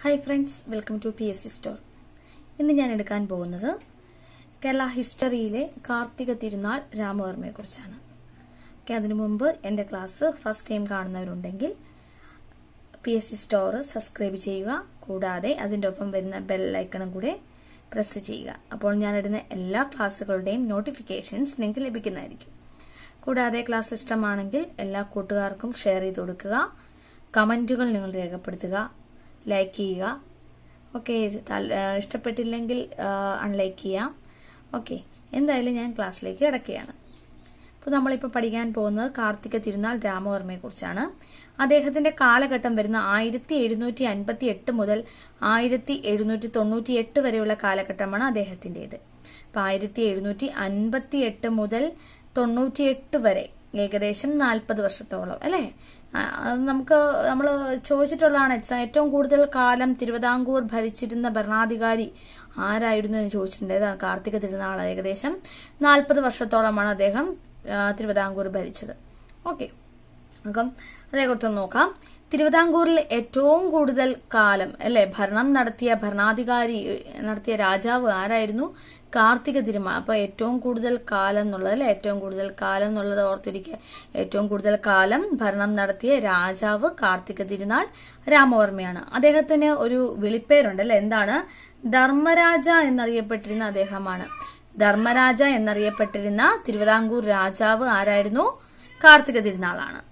hi friends welcome to P S C store ഇന്ന് ഞാൻ എടുക്കാൻ പോകുന്നത് കേരള ഹിസ്റ്ററിയിലെ കാർത്തിക തിരുനാൾ രാമവർമ്മയെ കുറിച്ചാണ് ഓക്കെ അതിനു മുമ്പ് എന്റെ ക്ലാസ് ഫസ്റ്റ് ടൈം കാണുന്നവരുണ്ടെങ്കിൽ P S C store subscribe ചെയ്യുക കൂടാതെ അതിൻ്റെ ഒപ്പം വരുന്ന ബെൽ ഐക്കണും കൂടെ പ്രസ് ചെയ്യുക അപ്പോൾ ഞാൻ ഇടുന്ന എല്ലാ ക്ലാസ്സുകളുടെയും നോട്ടിഫിക്കേഷൻസ് നിങ്ങൾക്ക് ലഭിക്കുന്നതായിരിക്കും കൂടാതെ ക്ലാസ് ഇഷ്ടമാണെങ്കിൽ എല്ലാ കൂട്ടുകാർക്കും ഷെയർ ചെയ്ത് കൊടുക്കുക കമന്റുകൾ നിങ്ങൾ രേഖപ്പെടുത്തുക ലൈക്ക് ചെയ്യുക ഓക്കെ ഇഷ്ടപ്പെട്ടില്ലെങ്കിൽ അൺലൈക്ക് ചെയ്യാം ഓക്കെ എന്തായാലും ഞാൻ ക്ലാസ്സിലേക്ക് കിടക്കുകയാണ് അപ്പോൾ നമ്മളിപ്പോൾ പഠിക്കാൻ പോകുന്നത് കാർത്തിക തിരുനാൾ രാമവർമ്മയെ കുറിച്ചാണ് അദ്ദേഹത്തിന്റെ കാലഘട്ടം വരുന്ന ആയിരത്തി എഴുന്നൂറ്റി അൻപത്തി എട്ട് മുതൽ ആയിരത്തി എഴുന്നൂറ്റി തൊണ്ണൂറ്റി എട്ട് വരെയുള്ള കാലഘട്ടമാണ് അദ്ദേഹത്തിൻ്റെത് അപ്പൊ ആയിരത്തി എഴുന്നൂറ്റി അൻപത്തി എട്ട് മുതൽ തൊണ്ണൂറ്റിയെട്ട് വരെ ഏകദേശം നാൽപ്പത് വർഷത്തോളം അല്ലെ അത് നമുക്ക് നമ്മൾ ചോദിച്ചിട്ടുള്ളതാണ് ഏറ്റവും കൂടുതൽ കാലം തിരുവിതാംകൂർ ഭരിച്ചിരുന്ന ഭരണാധികാരി ആരായിരുന്നു എന്ന് ചോദിച്ചിട്ടുണ്ട് ഏതാണ് കാർത്തിക തിരുനാൾ ഏകദേശം നാൽപ്പത് വർഷത്തോളമാണ് അദ്ദേഹം തിരുവിതാംകൂർ ഭരിച്ചത് ഓക്കെ അപ്പം അതേക്കുറിച്ച് നോക്കാം തിരുവിതാംകൂറിൽ ഏറ്റവും കൂടുതൽ കാലം അല്ലെ ഭരണം നടത്തിയ ഭരണാധികാരി നടത്തിയ രാജാവ് ആരായിരുന്നു കാർത്തിക തിരുമ അപ്പൊ ഏറ്റവും കൂടുതൽ കാലം എന്നുള്ളത് അല്ലെ ഏറ്റവും കൂടുതൽ കാലം എന്നുള്ളത് ഓർത്തിരിക്കുക ഏറ്റവും കൂടുതൽ കാലം ഭരണം നടത്തിയ രാജാവ് കാർത്തിക തിരുനാൾ രാമവർമ്മയാണ് അദ്ദേഹത്തിന് ഒരു വിളിപ്പേരുണ്ട് അല്ലെ എന്താണ് ധർമ്മരാജ എന്നറിയപ്പെട്ടിരുന്ന അദ്ദേഹമാണ് ധർമ്മരാജ എന്നറിയപ്പെട്ടിരുന്ന തിരുവിതാംകൂർ രാജാവ് ആരായിരുന്നു കാർത്തിക തിരുനാളാണ്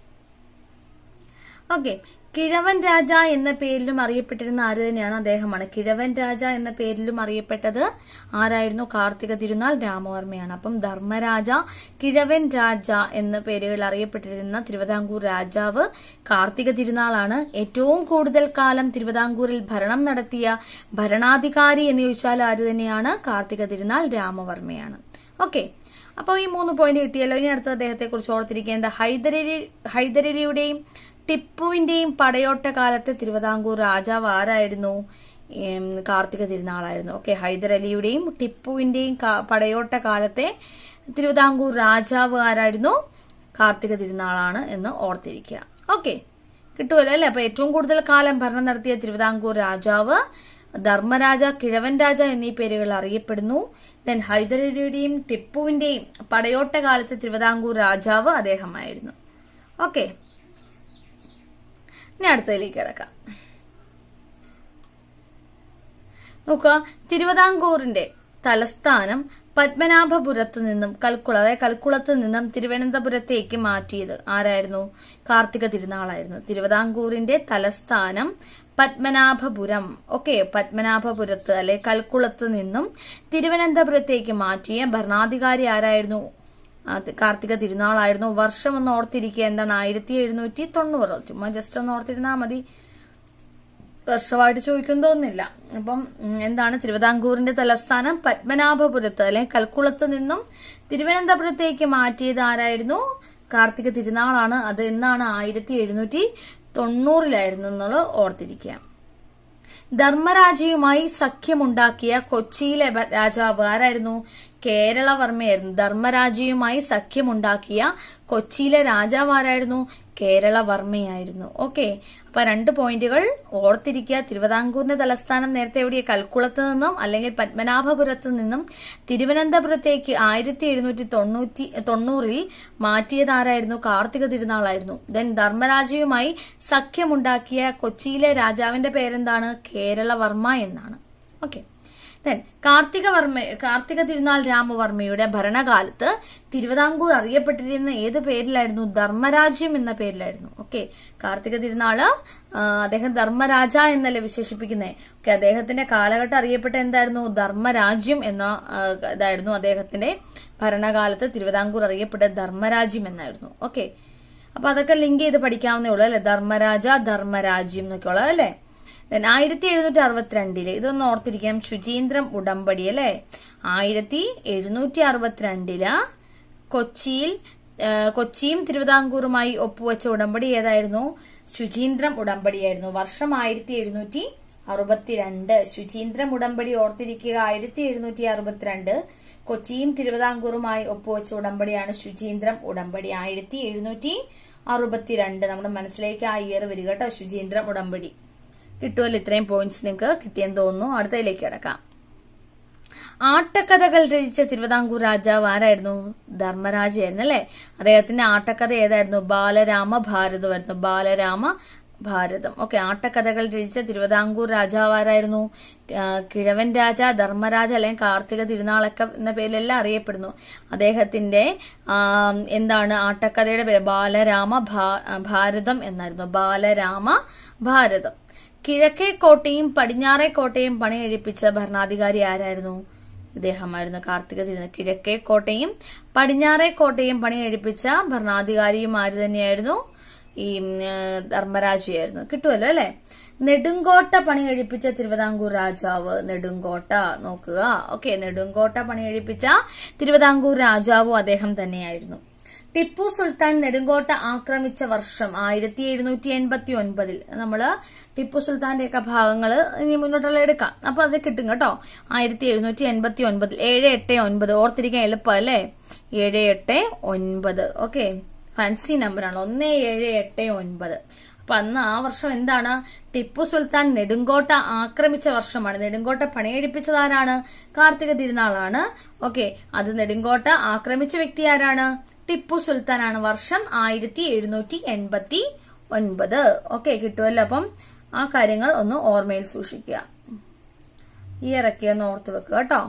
ഓക്കെ കിഴവൻ രാജ എന്ന പേരിലും അറിയപ്പെട്ടിരുന്ന ആര് തന്നെയാണ് അദ്ദേഹമാണ് കിഴവൻ രാജ എന്ന പേരിലും അറിയപ്പെട്ടത് ആരായിരുന്നു കാർത്തിക തിരുനാൾ രാമവർമ്മയാണ് അപ്പം ധർമ്മരാജ കിഴവൻ രാജ എന്ന പേരുകൾ അറിയപ്പെട്ടിരുന്ന തിരുവിതാംകൂർ രാജാവ് കാർത്തിക തിരുനാളാണ് ഏറ്റവും കൂടുതൽ കാലം തിരുവിതാംകൂറിൽ ഭരണം നടത്തിയ ഭരണാധികാരി എന്ന് ചോദിച്ചാൽ ആര് തന്നെയാണ് കാർത്തിക തിരുനാൾ രാമവർമ്മയാണ് ഓക്കെ അപ്പോൾ ഈ മൂന്ന് പോയിന്റ് കിട്ടിയല്ലോ ഇനി അടുത്ത അദ്ദേഹത്തെ കുറിച്ച് ഓർത്തിരിക്കേണ്ട ഹൈദരലി ഹൈദരലിയുടെയും ടിപ്പുവിന്റെയും പടയോട്ട കാലത്തെ തിരുവിതാംകൂർ രാജാവ് ആരായിരുന്നു കാർത്തിക തിരുനാളായിരുന്നു ഓക്കെ ഹൈദരലിയുടെയും ടിപ്പുവിന്റെയും പടയോട്ട കാലത്തെ തിരുവിതാംകൂർ രാജാവ് ആരായിരുന്നു കാർത്തിക തിരുനാളാണ് എന്ന് ഓർത്തിരിക്കുക ഓക്കെ കിട്ടുമല്ലോ അല്ലെ അപ്പൊ ഏറ്റവും കൂടുതൽ കാലം ഭരണം നടത്തിയ തിരുവിതാംകൂർ രാജാവ് ധർമ്മരാജ കിഴവൻ രാജ എന്നീ പേരുകൾ അറിയപ്പെടുന്നു ദെൻ ഹൈദരലിയുടെയും ടിപ്പുവിന്റെയും പടയോട്ട കാലത്തെ തിരുവിതാംകൂർ രാജാവ് അദ്ദേഹമായിരുന്നു ഓക്കെ ഇനി അടുത്തതിലേക്ക് കിടക്കാം നോക്കുക തിരുവിതാംകൂറിന്റെ തലസ്ഥാനം പത്മനാഭപുരത്ത് നിന്നും കൽക്കുള അതായത് കൽക്കുളത്ത് നിന്നും തിരുവനന്തപുരത്തേക്ക് മാറ്റിയത് ആരായിരുന്നു കാർത്തിക തിരുനാളായിരുന്നു തിരുവിതാംകൂറിന്റെ തലസ്ഥാനം പത്മനാഭപുരം ഓക്കെ പത്മനാഭപുരത്ത് അല്ലെ കൽക്കുളത്ത് നിന്നും തിരുവനന്തപുരത്തേക്ക് മാറ്റിയ ഭരണാധികാരി ആരായിരുന്നു കാർത്തിക തിരുനാളായിരുന്നു വർഷം ഒന്ന് ഓർത്തിരിക്കുക എന്താണ് ആയിരത്തി എഴുന്നൂറ്റി തൊണ്ണൂറ് ചുമ്മാ ജസ്റ്റ് ഒന്ന് ഓർത്തിരുന്നാൽ മതി വർഷമായിട്ട് ചോദിക്കുന്നതൊന്നുമില്ല അപ്പം എന്താണ് തിരുവിതാംകൂറിന്റെ തലസ്ഥാനം പത്മനാഭപുരത്ത് അല്ലെങ്കിൽ കൽക്കുളത്ത് നിന്നും തിരുവനന്തപുരത്തേക്ക് മാറ്റിയത് ആരായിരുന്നു കാർത്തിക തിരുനാളാണ് അത് എന്നാണ് ആയിരത്തി എഴുന്നൂറ്റി തൊണ്ണൂറിലായിരുന്നു എന്നുള്ളത് ഓർത്തിരിക്കുക ധർമ്മരാജയുമായി സഖ്യമുണ്ടാക്കിയ കൊച്ചിയിലെ രാജാവ് ആരായിരുന്നു കേരളവർമ്മയായിരുന്നു ധർമ്മരാജയുമായി സഖ്യമുണ്ടാക്കിയ കൊച്ചിയിലെ രാജാവ് ആരായിരുന്നു കേരളവർമ്മയായിരുന്നു ഓക്കെ അപ്പൊ രണ്ട് പോയിന്റുകൾ ഓർത്തിരിക്കുക തിരുവിതാംകൂറിന്റെ തലസ്ഥാനം നേരത്തെ എവിടെ കൽക്കുളത്ത് നിന്നും അല്ലെങ്കിൽ പത്മനാഭപുരത്ത് നിന്നും തിരുവനന്തപുരത്തേക്ക് ആയിരത്തി എഴുന്നൂറ്റി തൊണ്ണൂറ്റി തൊണ്ണൂറിൽ മാറ്റിയത് ആരായിരുന്നു കാർത്തിക തിരുനാളായിരുന്നു ദെൻ ധർമ്മരാജയുമായി സഖ്യമുണ്ടാക്കിയ കൊച്ചിയിലെ രാജാവിന്റെ പേരെന്താണ് കേരളവർമ്മ എന്നാണ് ഓക്കെ ദെൻ കാർത്തിക വർമ്മ കാർത്തിക തിരുനാൾ രാമവർമ്മയുടെ ഭരണകാലത്ത് തിരുവിതാംകൂർ അറിയപ്പെട്ടിരുന്ന ഏത് പേരിലായിരുന്നു ധർമ്മരാജ്യം എന്ന പേരിലായിരുന്നു ഓക്കെ കാർത്തിക തിരുനാള് അദ്ദേഹം ധർമ്മരാജ എന്നല്ലേ വിശേഷിപ്പിക്കുന്നത് ഓക്കെ അദ്ദേഹത്തിന്റെ കാലഘട്ടം അറിയപ്പെട്ട എന്തായിരുന്നു ധർമ്മരാജ്യം എന്ന ഇതായിരുന്നു അദ്ദേഹത്തിന്റെ ഭരണകാലത്ത് തിരുവിതാംകൂർ അറിയപ്പെട്ട ധർമ്മരാജ്യം എന്നായിരുന്നു ഓക്കെ അപ്പൊ അതൊക്കെ ലിങ്ക് ചെയ്ത് പഠിക്കാവുന്നേ ഉള്ളൂ അല്ലെ ധർമ്മരാജ ധർമ്മരാജ്യം എന്നൊക്കെ ഉള്ളത് അല്ലേ ആയിരത്തി എഴുന്നൂറ്റി അറുപത്തിരണ്ടില് ഇതൊന്ന് ഓർത്തിരിക്കാം ശുചീന്ദ്രം ഉടമ്പടി അല്ലെ ആയിരത്തി എഴുന്നൂറ്റി അറുപത്തിരണ്ടില് കൊച്ചിയിൽ കൊച്ചിയും തിരുവിതാംകൂറുമായി ഒപ്പുവെച്ച ഉടമ്പടി ഏതായിരുന്നു ശുചീന്ദ്രം ഉടമ്പടിയായിരുന്നു വർഷം ആയിരത്തി എഴുന്നൂറ്റി അറുപത്തിരണ്ട് ശുചീന്ദ്രം ഉടമ്പടി ഓർത്തിരിക്കുക ആയിരത്തി എഴുന്നൂറ്റി അറുപത്തിരണ്ട് കൊച്ചിയും തിരുവിതാംകൂറുമായി ഒപ്പുവെച്ച ഉടമ്പടിയാണ് ശുചീന്ദ്രം ഉടമ്പടി ആയിരത്തി എഴുന്നൂറ്റി അറുപത്തിരണ്ട് നമ്മുടെ മനസ്സിലേക്ക് ആ ഇയർ വരിക കേട്ടോ ശുചീന്ദ്രം ഉടമ്പടി കിട്ടുമല്ലോ ഇത്രയും പോയിന്റ്സ് നിങ്ങൾക്ക് കിട്ടിയെന്ന് തോന്നുന്നു അടുത്തതിലേക്ക് കിടക്കാം ആട്ടക്കഥകൾ രചിച്ച തിരുവിതാംകൂർ രാജാവ് ആരായിരുന്നു ധർമ്മരാജയായിരുന്നു അല്ലെ അദ്ദേഹത്തിന്റെ ആട്ടക്കഥ ഏതായിരുന്നു ബാലരാമ ഭാരതമായിരുന്നു ബാലരാമ ഭാരതം ഓക്കെ ആട്ടക്കഥകൾ രചിച്ച തിരുവിതാംകൂർ രാജാവ് ആരായിരുന്നു ആ, കിഴവൻ രാജ ധർമ്മരാജ അല്ലെങ്കിൽ കാർത്തിക തിരുനാളൊക്കെ എന്ന പേരിലെല്ലാം അറിയപ്പെടുന്നു അദ്ദേഹത്തിന്റെ ആ, എന്താണ് ആട്ടക്കഥയുടെ പേര് ബാലരാമ ഭാ- ഭാരതം എന്നായിരുന്നു ബാലരാമ ഭാരതം കിഴക്കേ കോട്ടയും പടിഞ്ഞാറേ കോട്ടയും പണി കഴിപ്പിച്ച ഭരണാധികാരി ആരായിരുന്നു ഇദ്ദേഹമായിരുന്നു കാർത്തിക തിരുനാൾ കിഴക്കേ കോട്ടയും പടിഞ്ഞാറേ കോട്ടയും പണി കഴിപ്പിച്ച ഭരണാധികാരിയും ആര് തന്നെയായിരുന്നു ഈ ഉം, ഏ, ധർമ്മരാജയായിരുന്നു കിട്ടുമല്ലോ അല്ലെ നെടുങ്കോട്ട പണി കഴിപ്പിച്ച തിരുവിതാംകൂർ രാജാവ് നെടുങ്കോട്ട നോക്കുക ഓക്കെ നെടുങ്കോട്ട പണി കഴിപ്പിച്ച തിരുവിതാംകൂർ രാജാവും അദ്ദേഹം തന്നെയായിരുന്നു ടിപ്പു സുൽത്താൻ നെടുങ്കോട്ട ആക്രമിച്ച വർഷം ആയിരത്തി എഴുന്നൂറ്റി എൺപത്തി ഒൻപതിൽ നമ്മള് ടിപ്പു സുൽത്താന്റെ ഒക്കെ ഭാഗങ്ങൾ ഇനി മുന്നോട്ടുള്ള എടുക്കാം അപ്പൊ അത് കിട്ടും കേട്ടോ ആയിരത്തി എഴുന്നൂറ്റി എൺപത്തി ഒൻപതിൽ ഏഴ് എട്ട് ഒൻപത് ഓർത്തിരിക്കാൻ എളുപ്പം അല്ലേ ഏഴ് എട്ട് ഒൻപത് ഓക്കെ ഫാൻസി നമ്പറാണ് ഒന്ന് ഏഴ് എട്ട് ഒൻപത് അപ്പൊ അന്ന് ആ വർഷം എന്താണ് ടിപ്പു സുൽത്താൻ നെടുങ്കോട്ട ആക്രമിച്ച വർഷമാണ് നെടുങ്കോട്ട പണിയെടുപ്പിച്ചത് ആരാണ് കാർത്തിക തിരുനാളാണ് ഓക്കെ അത് നെടുങ്കോട്ട ആക്രമിച്ച വ്യക്തി ആരാണ് ടിപ്പു സുൽത്താനാണ് വർഷം ആയിരത്തി എഴുന്നൂറ്റി എൺപത്തി ഒൻപത് ഓക്കെ കിട്ടുമല്ലോ അപ്പം ആ കാര്യങ്ങൾ ഒന്ന് ഓർമ്മയിൽ സൂക്ഷിക്കുക ഈ ഇറക്കി ഒന്ന് ഓർത്ത് വെക്കുക കേട്ടോ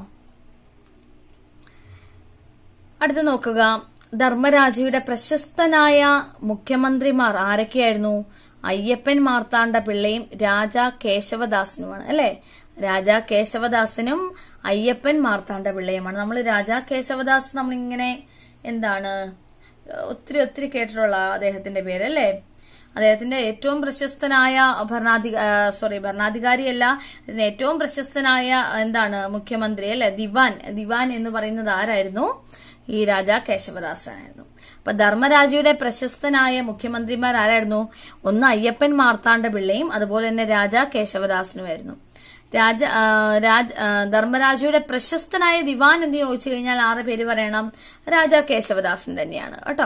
അടുത്ത് നോക്കുക ധർമ്മരാജയുടെ പ്രശസ്തനായ മുഖ്യമന്ത്രിമാർ ആരൊക്കെയായിരുന്നു അയ്യപ്പൻ മാർത്താണ്ഡ പിള്ളയും രാജ കേശവദാസനുമാണ് അല്ലെ രാജ കേശവദാസനും അയ്യപ്പൻ മാർത്താണ്ഡ പിള്ളയുമാണ് നമ്മൾ രാജ കേശവദാസ് നമ്മളിങ്ങനെ എന്താണ് ഒത്തിരി ഒത്തിരി കേട്ടിട്ടുള്ള അദ്ദേഹത്തിന്റെ പേര് അല്ലേ അദ്ദേഹത്തിന്റെ ഏറ്റവും പ്രശസ്തനായ ഭരണാധിക സോറി ഭരണാധികാരിയല്ല ഇതിന് ഏറ്റവും പ്രശസ്തനായ എന്താണ് മുഖ്യമന്ത്രി അല്ലെ ദിവാൻ ദിവാൻ എന്ന് പറയുന്നത് ആരായിരുന്നു ഈ രാജ കേശവദാസനായിരുന്നു അപ്പൊ ധർമ്മരാജയുടെ പ്രശസ്തനായ മുഖ്യമന്ത്രിമാർ ആരായിരുന്നു ഒന്ന് അയ്യപ്പൻ മാർത്താണ്ഡ പിള്ളയും അതുപോലെ തന്നെ രാജ കേശവദാസനുമായിരുന്നു രാജ ആ, രാജ ആ, ധർമ്മരാജയുടെ പ്രശസ്തനായ ദിവാൻ എന്ന് ചോദിച്ചു കഴിഞ്ഞാൽ ആറ് പേര് പറയണം രാജ കേശവദാസൻ തന്നെയാണ് കേട്ടോ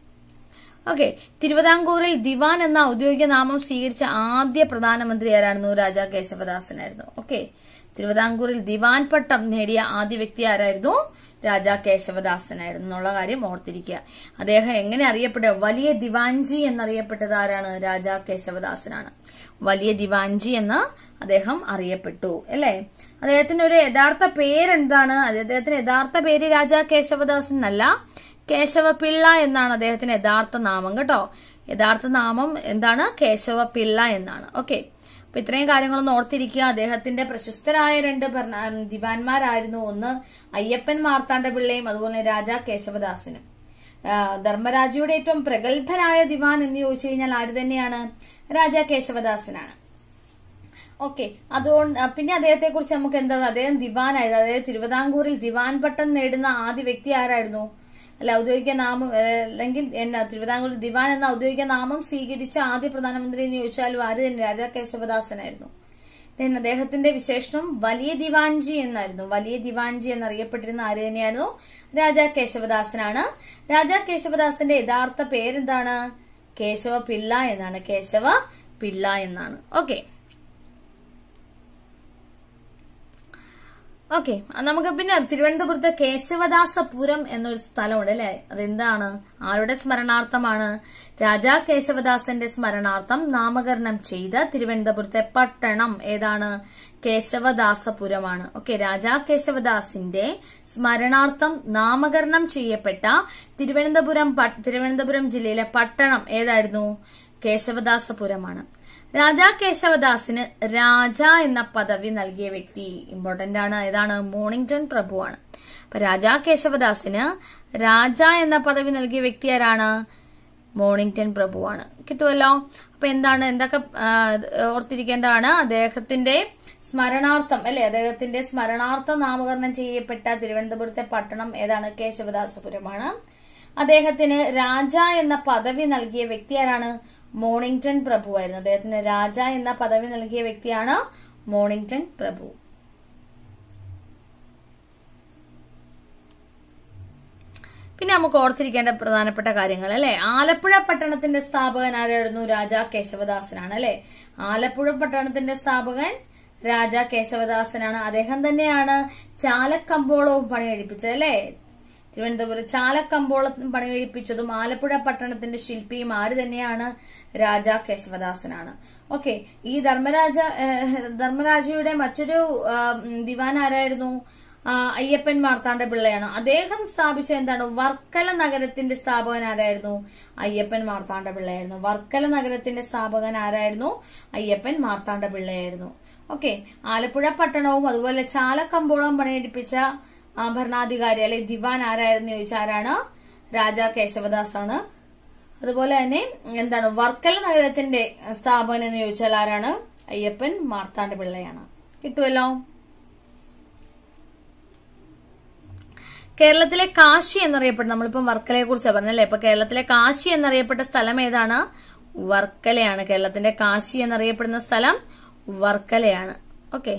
ഓക്കെ തിരുവിതാംകൂറിൽ ദിവാൻ എന്ന ഔദ്യോഗിക നാമം സ്വീകരിച്ച ആദ്യ പ്രധാനമന്ത്രി ആരായിരുന്നു രാജാ കേശവദാസനായിരുന്നു ഓക്കെ തിരുവിതാംകൂറിൽ ദിവാൻ പട്ടം നേടിയ ആദ്യ വ്യക്തി ആരായിരുന്നു രാജാ കേശവദാസനായിരുന്നു എന്നുള്ള കാര്യം ഓർത്തിരിക്കുക അദ്ദേഹം എങ്ങനെ അറിയപ്പെടുക വലിയ ദിവാൻജി എന്നറിയപ്പെട്ടത് ആരാണ് രാജാ കേശവദാസനാണ് വലിയ ദിവാൻജി എന്ന് അദ്ദേഹം അറിയപ്പെട്ടു അല്ലേ അദ്ദേഹത്തിന്റെ ഒരു യഥാർത്ഥ പേരെന്താണ് അദ്ദേഹത്തിന്റെ യഥാർത്ഥ പേര് രാജാ കേശവദാസൻ എന്നല്ല കേശവപിള്ള എന്നാണ് അദ്ദേഹത്തിന്റെ യഥാർത്ഥ നാമം കേട്ടോ യഥാർത്ഥ നാമം എന്താണ് കേശവപിള്ള എന്നാണ് ഓക്കെ അപ്പൊ ഇത്രയും കാര്യങ്ങളൊന്ന് ഓർത്തിരിക്കുക അദ്ദേഹത്തിന്റെ പ്രശസ്തരായ രണ്ട് ഭരണ ദിവാൻമാരായിരുന്നു ഒന്ന് അയ്യപ്പൻ മാർത്താണ്ഡ പിള്ളയും അതുപോലെ രാജാ കേശവദാസനും ആ, ധർമ്മരാജയുടെ ഏറ്റവും പ്രഗത്ഭനായ ദിവാൻ എന്ന് ചോദിച്ചു കഴിഞ്ഞാൽ ആര് തന്നെയാണ് രാജാ കേശവദാസനാണ് ഓക്കെ അതുകൊണ്ട് അഹ് പിന്നെ അദ്ദേഹത്തെ കുറിച്ച് നമുക്ക് എന്താണ് അദ്ദേഹം ദിവാനായത് അതായത് തിരുവിതാംകൂറിൽ ദിവാൻ പട്ടം നേടുന്ന ആദ്യ വ്യക്തി ആരായിരുന്നു അല്ല ഔദ്യോഗിക നാമം ഏഹ്, അല്ലെങ്കിൽ എന്നാ തിരുവിതാംകൂറിൽ ദിവാൻ എന്ന ഔദ്യോഗിക നാമം സ്വീകരിച്ച ആദ്യ പ്രധാനമന്ത്രി എന്ന് ചോദിച്ചാലും ആര് തന്നെ രാജാ കേശവദാസനായിരുന്നു Then അദ്ദേഹത്തിന്റെ വിശേഷണം വലിയ ദിവാൻജി എന്നായിരുന്നു വലിയ ദിവാൻജി എന്നറിയപ്പെട്ടിരുന്ന ആര് തന്നെയായിരുന്നു രാജാ കേശവദാസനാണ് രാജാ കേശവദാസന്റെ യഥാർത്ഥ പേരെന്താണ് കേശവ പിള്ള എന്നാണ് കേശവ പിള്ള എന്നാണ് ഓക്കെ ഓക്കെ നമുക്ക് പിന്നെ തിരുവനന്തപുരത്ത് കേശവദാസപുരം എന്നൊരു സ്ഥലമുണ്ട് അല്ലെ അതെന്താണ് ആരുടെ സ്മരണാർത്ഥമാണ് രാജാ കേശവദാസന്റെ സ്മരണാർത്ഥം നാമകരണം ചെയ്ത തിരുവനന്തപുരത്തെ പട്ടണം ഏതാണ് കേശവദാസപുരമാണ് ഓക്കെ രാജാ കേശവദാസിന്റെ സ്മരണാർത്ഥം നാമകരണം ചെയ്യപ്പെട്ട തിരുവനന്തപുരം പ- തിരുവനന്തപുരം ജില്ലയിലെ പട്ടണം ഏതായിരുന്നു കേശവദാസപുരമാണ് രാജാ കേശവദാസിന് രാജ എന്ന പദവി നൽകിയ വ്യക്തി ഇമ്പോർട്ടന്റ് ആണ് ഏതാണ് മോണിംഗ്ടൺ പ്രഭുവാണ് അപ്പൊ രാജാ കേശവദാസിന് രാജ എന്ന പദവി നൽകിയ വ്യക്തി ആരാണ് മോണിംഗ്ടൺ പ്രഭുവാണ് കിട്ടുമല്ലോ അപ്പൊ എന്താണ് എന്തൊക്കെ ആ, ഓർത്തിരിക്കേണ്ടതാണ് അദ്ദേഹത്തിന്റെ സ്മരണാർത്ഥം അല്ലെ അദ്ദേഹത്തിന്റെ സ്മരണാർത്ഥം നാമകരണം ചെയ്യപ്പെട്ട തിരുവനന്തപുരത്തെ പട്ടണം ഏതാണ് കേശവദാസപുരമാണ് അദ്ദേഹത്തിന് രാജ എന്ന പദവി നൽകിയ വ്യക്തി ആരാണ് മോണിംഗ്ടൺ പ്രഭു ആയിരുന്നു അദ്ദേഹത്തിന് രാജ എന്ന പദവി നൽകിയ വ്യക്തിയാണ് മോണിംഗ്ടൺ പ്രഭു പിന്നെ നമുക്ക് ഓർത്തിരിക്കേണ്ട പ്രധാനപ്പെട്ട കാര്യങ്ങൾ അല്ലെ ആലപ്പുഴ പട്ടണത്തിന്റെ സ്ഥാപകൻ ആരായിരുന്നു രാജാ കേശവദാസനാണ് അല്ലെ ആലപ്പുഴ പട്ടണത്തിന്റെ സ്ഥാപകൻ രാജാ കേശവദാസനാണ് അദ്ദേഹം തന്നെയാണ് ചാലക്കമ്പോളവും പണികഴിപ്പിച്ചത് അല്ലെ തിരുവനന്തപുരം ചാലക്കമ്പോളത്തിന് പണി കഴിപ്പിച്ചതും ആലപ്പുഴ പട്ടണത്തിന്റെ ശില്പിയും ആര് തന്നെയാണ് രാജാ കേശവദാസനാണ് ഓക്കെ ഈ ധർമ്മരാജ ഏഹ്, ധർമ്മരാജയുടെ മറ്റൊരു ആ, ഉം, ദിവാൻ ആരായിരുന്നു ആ, അയ്യപ്പൻ മാർത്താണ്ഡ പിള്ളയാണ് അദ്ദേഹം സ്ഥാപിച്ച എന്താണ് വർക്കല നഗരത്തിന്റെ സ്ഥാപകൻ ആരായിരുന്നു അയ്യപ്പൻ മാർത്താണ്ഡ പിള്ളയായിരുന്നു വർക്കല നഗരത്തിന്റെ സ്ഥാപകൻ ആരായിരുന്നു അയ്യപ്പൻ മാർത്താണ്ഡ പിള്ളയായിരുന്നു ഓക്കെ ആലപ്പുഴ പട്ടണവും അതുപോലെ ചാലക്കമ്പോളം പണിയെടുപ്പിച്ച ആ, ഭരണാധികാരി അല്ലെ ദിവാൻ ആരായിരുന്നു ചോദിച്ചാൽ ആരാണ് രാജാ കേശവദാസ് ആണ് അതുപോലെ തന്നെ എന്താണ് വർക്കല നഗരത്തിന്റെ സ്ഥാപകൻ എന്ന് ചോദിച്ചാൽ ആരാണ് അയ്യപ്പൻ മാർത്താണ്ഡ പിള്ളയാണ് കിട്ടുമല്ലോ കേരളത്തിലെ കാശി എന്നറിയപ്പെട്ട നമ്മളിപ്പം വർക്കലയെ കുറിച്ച് പറഞ്ഞല്ലേ ഇപ്പൊ കേരളത്തിലെ കാശി എന്നറിയപ്പെട്ട സ്ഥലം ഏതാണ് വർക്കലയാണ് കേരളത്തിന്റെ കാശി എന്നറിയപ്പെടുന്ന സ്ഥലം വർക്കലയാണ് ഓക്കെ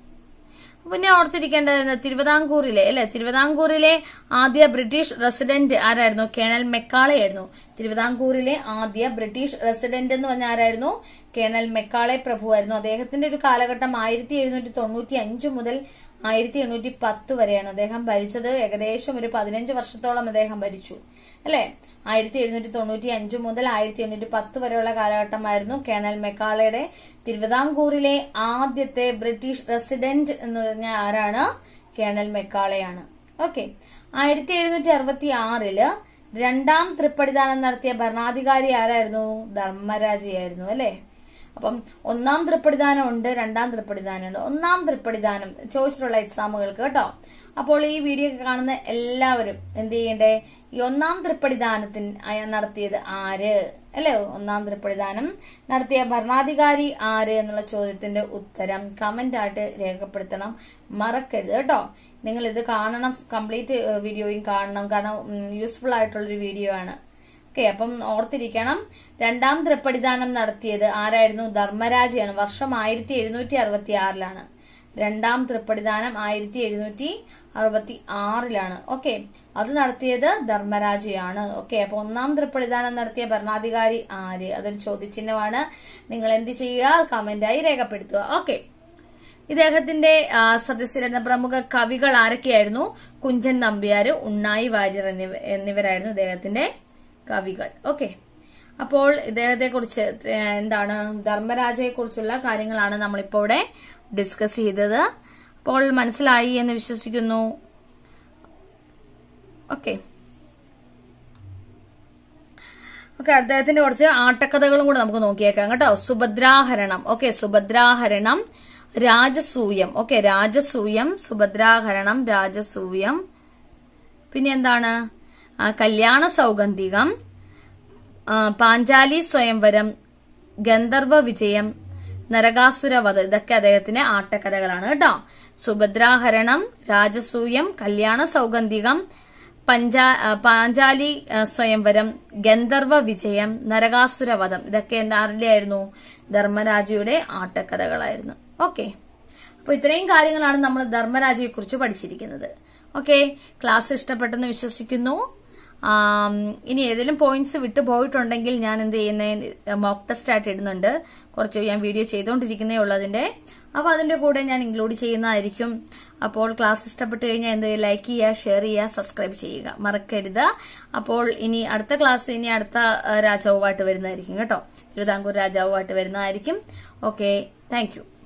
പിന്നെ ഓർത്തിരിക്കേണ്ടത് തിരുവിതാംകൂറിലെ അല്ലെ തിരുവിതാംകൂറിലെ ആദ്യ ബ്രിട്ടീഷ് റെസിഡന്റ് ആരായിരുന്നു കേണൽ മെക്കാളെ ആയിരുന്നു തിരുവിതാംകൂറിലെ ആദ്യ ബ്രിട്ടീഷ് റെസിഡന്റ് എന്ന് പറഞ്ഞ ആരായിരുന്നു കേണൽ മെക്കാളെ പ്രഭുവായിരുന്നു അദ്ദേഹത്തിന്റെ ഒരു കാലഘട്ടം ആയിരത്തി എഴുന്നൂറ്റി തൊണ്ണൂറ്റി അഞ്ച് മുതൽ ആയിരത്തി എണ്ണൂറ്റി പത്ത് വരെയാണ് അദ്ദേഹം ഭരിച്ചത് ഏകദേശം ഒരു പതിനഞ്ച് വർഷത്തോളം അദ്ദേഹം ഭരിച്ചു അല്ലെ ആയിരത്തി എഴുന്നൂറ്റി തൊണ്ണൂറ്റി അഞ്ച് മുതൽ ആയിരത്തി എണ്ണൂറ്റി പത്ത് വരെയുള്ള കാലഘട്ടമായിരുന്നു കേണൽ മെക്കാളയുടെ തിരുവിതാംകൂറിലെ ആദ്യത്തെ ബ്രിട്ടീഷ് റെസിഡന്റ് എന്ന് പറഞ്ഞ ആരാണ് കേണൽ മെക്കാളയാണ് ഓക്കെ ആയിരത്തി എഴുന്നൂറ്റി അറുപത്തി ആറില് രണ്ടാം തൃപ്പടിദാനം നടത്തിയ ഭരണാധികാരി ആരായിരുന്നു ധർമ്മരാജയായിരുന്നു അല്ലെ അപ്പം ഒന്നാം തൃപ്പടിദാനം ഉണ്ട് രണ്ടാം തൃപ്പടിദാനം ഉണ്ട് ഒന്നാം തൃപ്പടിദാനം ചോദിച്ചിട്ടുള്ള എക്സാമുകൾക്ക് കേട്ടോ അപ്പോൾ ഈ വീഡിയോ കാണുന്ന എല്ലാവരും എന്ത് ചെയ്യണ്ടേ ഈ ഒന്നാം തൃപ്പടിദാനത്തിന് അയ- നടത്തിയത് ആര് അല്ലെ ഒന്നാം തൃപ്പടിദാനം നടത്തിയ ഭരണാധികാരി ആര് എന്നുള്ള ചോദ്യത്തിന്റെ ഉത്തരം കമന്റ് ആയിട്ട് രേഖപ്പെടുത്തണം മറക്കരുത് കേട്ടോ നിങ്ങൾ ഇത് കാണണം കംപ്ലീറ്റ് വീഡിയോയും കാണണം കാരണം യൂസ്ഫുൾ ആയിട്ടുള്ളൊരു വീഡിയോ ആണ് ഓക്കെ അപ്പം ഓർത്തിരിക്കണം രണ്ടാം തൃപ്പടിദാനം നടത്തിയത് ആരായിരുന്നു ധർമ്മരാജയാണ് വർഷം ആയിരത്തി എഴുന്നൂറ്റി അറുപത്തി ആറിലാണ് രണ്ടാം തൃപ്പടിദാനം ആയിരത്തി എഴുന്നൂറ്റി അറുപത്തി ആറിലാണ് ഓക്കെ അത് നടത്തിയത് ധർമ്മരാജയാണ് ഓക്കെ അപ്പൊ ഒന്നാം തൃപ്പടിദാനം നടത്തിയ ഭരണാധികാരി ആര് അതൊരു ചോദ്യചിഹ്നമാണ് നിങ്ങൾ എന്ത് ചെയ്യുക കമന്റായി രേഖപ്പെടുത്തുക ഓക്കെ ഇദ്ദേഹത്തിന്റെ ആ, സദസ്യരെന്ന പ്രമുഖ കവികൾ ആരൊക്കെയായിരുന്നു കുഞ്ചൻ നമ്പ്യാര് ഉണ്ണായി വാര്യർ എന്നിവ എന്നിവരായിരുന്നു ഇദ്ദേഹത്തിന്റെ കവികൾ ഓക്കെ അപ്പോൾ ഇദ്ദേഹത്തെ കുറിച്ച് എന്താണ് ധർമ്മരാജയെ കുറിച്ചുള്ള കാര്യങ്ങളാണ് നമ്മളിപ്പോ ഇവിടെ ഡിസ്കസ് ചെയ്തത് അപ്പോൾ മനസ്സിലായി എന്ന് വിശ്വസിക്കുന്നു ഓക്കെ ഓക്കെ അദ്ദേഹത്തിന്റെ കുറച്ച് ആട്ടക്കഥകളും കൂടെ നമുക്ക് നോക്കിയേക്കാം കേട്ടോ സുഭദ്രാഹരണം ഓക്കെ സുഭദ്രാഹരണം രാജസൂയം ഓക്കെ രാജസൂയം സുഭദ്രാഹരണം രാജസൂയം പിന്നെ എന്താണ് ആ, കല്യാണ സൗഗന്ധികം ആ, പാഞ്ചാലി സ്വയംവരം ഗന്ധർവ വിജയം നരകാസുരവധ ഇതൊക്കെ അദ്ദേഹത്തിന്റെ ആട്ടക്കഥകളാണ് കേട്ടോ സുഭദ്രാഹരണം രാജസൂയം കല്യാണ സൗഗന്ധികം പഞ്ചാ ആ, പാഞ്ചാലി ആ, സ്വയംവരം ഗന്ധർവ വിജയം നരകാസുരവധം ഇതൊക്കെ എന്താരുടെ ആയിരുന്നു ധർമ്മരാജയുടെ ആട്ടക്കഥകളായിരുന്നു ഓക്കെ അപ്പൊ ഇത്രയും കാര്യങ്ങളാണ് നമ്മൾ ധർമ്മരാജയെ കുറിച്ച് പഠിച്ചിരിക്കുന്നത് ഓക്കെ ക്ലാസ് ഇഷ്ടപ്പെട്ടെന്ന് വിശ്വസിക്കുന്നു ആം, ഇനി ഏതെങ്കിലും പോയിന്റ്സ് വിട്ടു പോയിട്ടുണ്ടെങ്കിൽ ഞാൻ എന്ത് ചെയ്യുന്ന മോക്ക് ടെസ്റ്റ് ആയിട്ട് ഇടുന്നുണ്ട് കുറച്ച് ഞാൻ വീഡിയോ ചെയ്തുകൊണ്ടിരിക്കുന്നേ ഉള്ളൂ അതിന്റെ അപ്പൊ അതിന്റെ കൂടെ ഞാൻ ഇൻക്ലൂഡ് ചെയ്യുന്നതായിരിക്കും അപ്പോൾ ക്ലാസ് ഇഷ്ടപ്പെട്ടു കഴിഞ്ഞാൽ എന്ത് ലൈക്ക് ചെയ്യുക ഷെയർ ചെയ്യുക സബ്സ്ക്രൈബ് ചെയ്യുക മറക്കരുത് അപ്പോൾ ഇനി അടുത്ത ക്ലാസ് ഇനി അടുത്ത ആ, രാജാവുമായിട്ട് വരുന്നതായിരിക്കും കേട്ടോ തിരുവിതാംകൂർ രാജാവുമായിട്ട് വരുന്നതായിരിക്കും ഓക്കെ താങ്ക് യു